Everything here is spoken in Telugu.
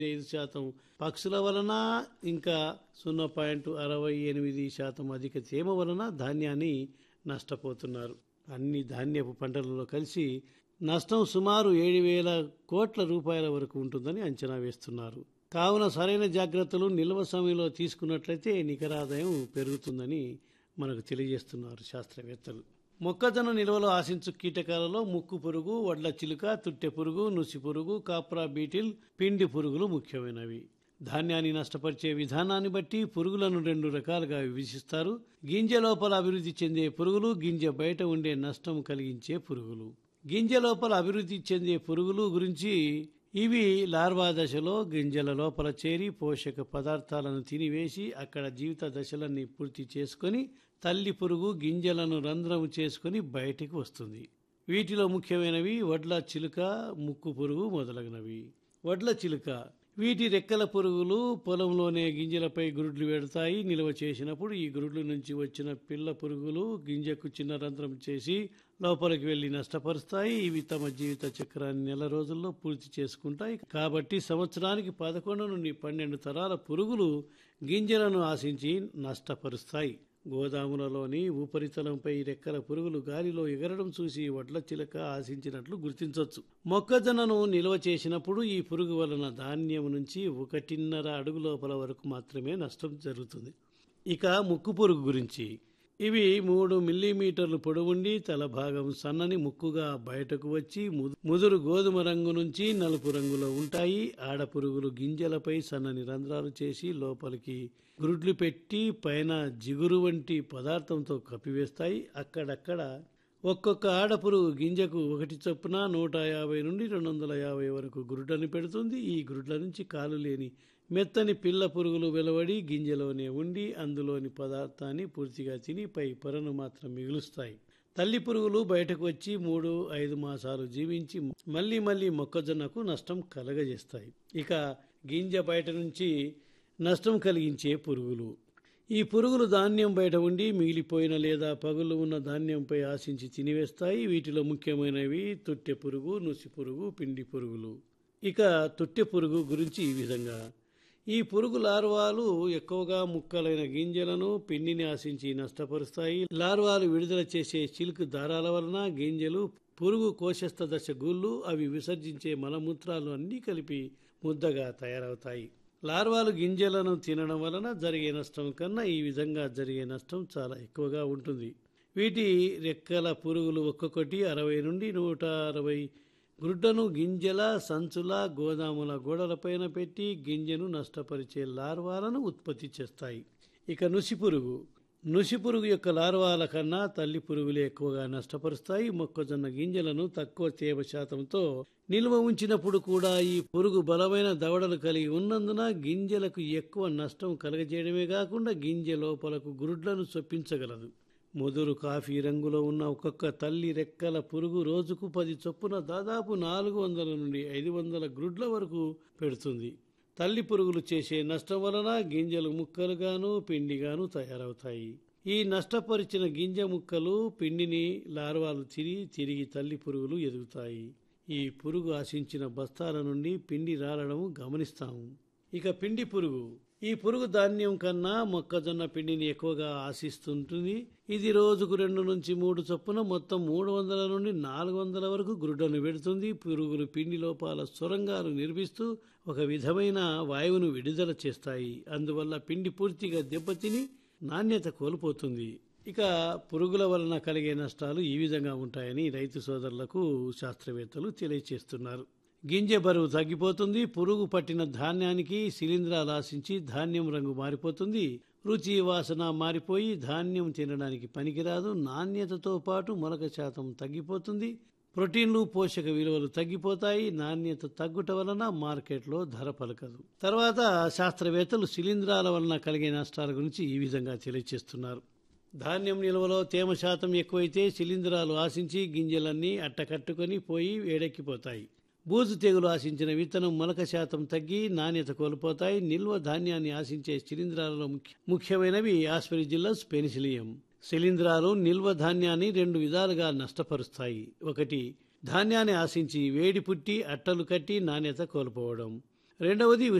ఐదు శాతం పక్షుల వలన ఇంకా సున్నా పాయింట్ అరవై ఎనిమిది శాతం అధిక తేమ వలన ధాన్యాన్ని నష్టపోతున్నారు అన్ని ధాన్యపు పంటలలో కలిసి నష్టం సుమారు ఏడు వేల కోట్ల రూపాయల వరకు ఉంటుందని అంచనా వేస్తున్నారు కావున సరైన జాగ్రత్తలు నిల్వ సమయంలో తీసుకున్నట్లయితే నికర ఆదాయం పెరుగుతుందని మనకు తెలియజేస్తున్నారు శాస్త్రవేత్తలు మొక్కజొన్న నిల్వలో ఆశించు కీటకాలలో ముక్కు పురుగు వడ్ల చిలుక తుట్టె పురుగు నుసి పురుగు కాప్రా బీటిల్ పిండి పురుగులు ముఖ్యమైనవి ధాన్యాన్ని నష్టపరిచే విధానాన్ని బట్టి పురుగులను రెండు రకాలుగా విభజిస్తారు గింజ లోపల అభివృద్ధి చెందే పురుగులు గింజ బయట ఉండే నష్టం కలిగించే పురుగులు గింజ లోపల అభివృద్ధి చెందే పురుగులు గురించి ఇవి లార్వా దశలో గింజల లోపల చేరి పోషక పదార్థాలను తినివేసి అక్కడ జీవిత దశలన్నీ పూర్తి చేసుకొని తల్లి పురుగు గింజలను రంధ్రము చేసుకొని బయటికి వస్తుంది వీటిలో ముఖ్యమైనవి వడ్ల చిలుక ముక్కు పురుగు మొదలగునవి వడ్ల చిలుక వీటి రెక్కల పురుగులు పొలంలోనే గింజలపై గురుడ్లు పెడతాయి నిల్వ చేసినప్పుడు ఈ గురుడ్ల నుంచి వచ్చిన పిల్ల పురుగులు గింజకు చిన్న రంధ్రం చేసి లోపలికి వెళ్లి నష్టపరుస్తాయి ఇవి తమ జీవిత చక్రాన్ని నెల రోజుల్లో పూర్తి చేసుకుంటాయి కాబట్టి సంవత్సరానికి పదకొండు నుండి పన్నెండు తరాల పురుగులు గింజలను ఆశించి నష్టపరుస్తాయి గోదాములలోని ఉపరితలంపై రెక్కల పురుగులు గాలిలో ఎగరడం చూసి వడ్ల చిలక ఆశించినట్లు గుర్తించవచ్చు మొక్కజొన్నను నిల్వ చేసినప్పుడు ఈ పురుగు వలన ధాన్యం నుంచి ఒకటిన్నర అడుగు లోపల వరకు మాత్రమే నష్టం జరుగుతుంది ఇక ముక్కు పురుగు గురించి ఇవి మూడు మిల్లీమీటర్లు పొడవుండి తల భాగం సన్నని ముక్కుగా బయటకు వచ్చి ము- ముదురు గోధుమ రంగు నుంచి నలుపు రంగులో ఉంటాయి ఆడపురుగులు గింజలపై సన్నని రంధ్రాలు చేసి లోపలికి గురుడ్లు పెట్టి పైన జిగురు వంటి పదార్థంతో కప్పివేస్తాయి అక్కడక్కడ ఒక్కొక్క ఆడపురుగు గింజకు ఒకటి చొప్పున నూట యాభై నుండి రెండు వందల యాభై వరకు గురుడని పెడుతుంది ఈ గురుడ్ల నుంచి కాలు లేని మెత్తని పిల్ల పురుగులు వెలువడి గింజలోనే ఉండి అందులోని పదార్థాన్ని పూర్తిగా తిని పై పొరను మాత్రం మిగులుస్తాయి తల్లి పురుగులు బయటకు వచ్చి మూడు ఐదు మాసాలు జీవించి మళ్ళీ మళ్ళీ మొక్కజొన్నకు నష్టం కలగజేస్తాయి ఇక గింజ బయట నుంచి నష్టం కలిగించే పురుగులు ఈ పురుగులు ధాన్యం బయట ఉండి మిగిలిపోయిన లేదా పగులు ఉన్న ధాన్యంపై ఆశించి తినివేస్తాయి వీటిలో ముఖ్యమైనవి తొట్టె పురుగు నుసి పురుగు పిండి పురుగులు ఇక తొట్టె పురుగు గురించి ఈ విధంగా ఈ పురుగు లార్వాలు ఎక్కువగా ముక్కలైన గింజలను పిండిని ఆశించి నష్టపరుస్తాయి లార్వాలు విడుదల చేసే చిలుకు దారాల వలన గింజలు పురుగు కోశస్థ దశ గూళ్ళు అవి విసర్జించే మలమూత్రాలు అన్నీ కలిపి ముద్దగా తయారవుతాయి లార్వాలు గింజలను తినడం వలన జరిగే నష్టం కన్నా ఈ విధంగా జరిగే నష్టం చాలా ఎక్కువగా ఉంటుంది వీటి రెక్కల పురుగులు ఒక్కొక్కటి అరవై నుండి నూట అరవై గుడ్డను గింజల సంచుల గోదాముల గోడలపైన పెట్టి గింజను నష్టపరిచే లార్వాలను ఉత్పత్తి చేస్తాయి ఇక నుసి పురుగు నుసి పురుగు యొక్క లార్వాల కన్నా తల్లి పురుగులే ఎక్కువగా నష్టపరుస్తాయి మొక్కజొన్న గింజలను తక్కువ తేమ శాతంతో నిల్వ ఉంచినప్పుడు కూడా ఈ పురుగు బలమైన దవడలు కలిగి ఉన్నందున గింజలకు ఎక్కువ నష్టం కలగజేయడమే కాకుండా గింజ లోపలకు గురుడ్లను చొప్పించగలదు ముదురు కాఫీ రంగులో ఉన్న ఒక్కొక్క తల్లి రెక్కల పురుగు రోజుకు పది చొప్పున దాదాపు నాలుగు వందల నుండి ఐదు వందల గ్రుడ్ల వరకు పెడుతుంది తల్లి పురుగులు చేసే నష్టం వలన గింజలు ముక్కలుగాను పిండిగాను తయారవుతాయి ఈ నష్టపరిచిన గింజ ముక్కలు పిండిని లార్వాలు తిరిగి తిరిగి తల్లి పురుగులు ఎదుగుతాయి ఈ పురుగు ఆశించిన బస్తాల నుండి పిండి రాలడం గమనిస్తాము ఇక పిండి పురుగు ఈ పురుగు ధాన్యం కన్నా మొక్కజొన్న పిండిని ఎక్కువగా ఆశిస్తుంటుంది ఇది రోజుకు రెండు నుంచి మూడు చొప్పున మొత్తం మూడు వందల నుండి నాలుగు వందల వరకు గురుడను పెడుతుంది పురుగులు పిండి లోపాల సొరంగాలు నిర్మిస్తూ ఒక విధమైన వాయువును విడుదల చేస్తాయి అందువల్ల పిండి పూర్తిగా దెబ్బతిని నాణ్యత కోల్పోతుంది ఇక పురుగుల వలన కలిగే నష్టాలు ఈ విధంగా ఉంటాయని రైతు సోదరులకు శాస్త్రవేత్తలు తెలియచేస్తున్నారు గింజ బరువు తగ్గిపోతుంది పురుగు పట్టిన ధాన్యానికి శిలీంధ్రాలు ఆశించి ధాన్యం రంగు మారిపోతుంది రుచి వాసన మారిపోయి ధాన్యం తినడానికి పనికిరాదు నాణ్యతతో పాటు మొలక శాతం తగ్గిపోతుంది ప్రోటీన్లు పోషక విలువలు తగ్గిపోతాయి నాణ్యత తగ్గుట వలన మార్కెట్లో ధర పలకదు తర్వాత శాస్త్రవేత్తలు శిలీంధ్రాల వలన కలిగే నష్టాల గురించి ఈ విధంగా తెలియజేస్తున్నారు ధాన్యం నిల్వలో తేమ శాతం ఎక్కువైతే శిలీంధ్రాలు ఆశించి గింజలన్నీ అట్టకట్టుకొని పోయి వేడెక్కిపోతాయి బూజు తెగులు ఆశించిన విత్తనం మొలక శాతం తగ్గి నాణ్యత కోల్పోతాయి నిల్వ ధాన్యాన్ని ఆశించే శిలీంధ్రాలలో ముఖ్య- ముఖ్యమైనవి ఆస్పెరిజిల్లస్ పెనిసిలియం శిలీంధ్రాలు నిల్వ ధాన్యాన్ని రెండు విధాలుగా నష్టపరుస్తాయి ఒకటి ధాన్యాన్ని ఆశించి వేడి పుట్టి అట్టలు కట్టి నాణ్యత కోల్పోవడం రెండవది